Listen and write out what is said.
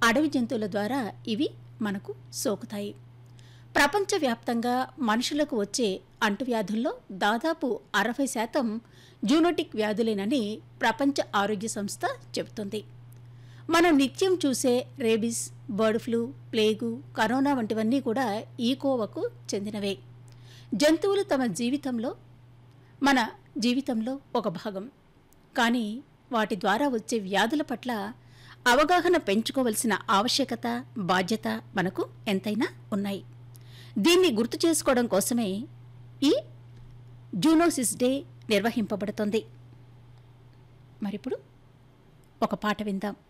అడవి జంతువుల ద్వారా ఇవి మనకు సోకుతాయి ప్రపంచవ్యాప్తంగా మనుషులకు వచ్చే అంటువ్యాధుల్లో దాదాపు అరవై శాతం జూనోటిక్ వ్యాధులేనని ప్రపంచ ఆరోగ్య సంస్థ చెబుతుంది మనం నిత్యం చూసే rabies bird flu plague corona వంటివన్నీ కూడా ఈ కోవకు చెందినవే జంతువులు తమ జీవితంలో మన జీవితంలో ఒక భాగం కానీ వాటి ద్వారా వచ్చే వ్యాధుల పట్ల అవగాహన పెంచుకోవలసిన ఆవశ్యకత బాధ్యత మనకు ఎంతైనా ఉన్నాయి దీన్ని గుర్తు చేసుకోవడం కోసమే ఈ జూనోసిస్ డే నిర్వహింపబడుతోంది మరిప్పుడు ఒక పాట విందాం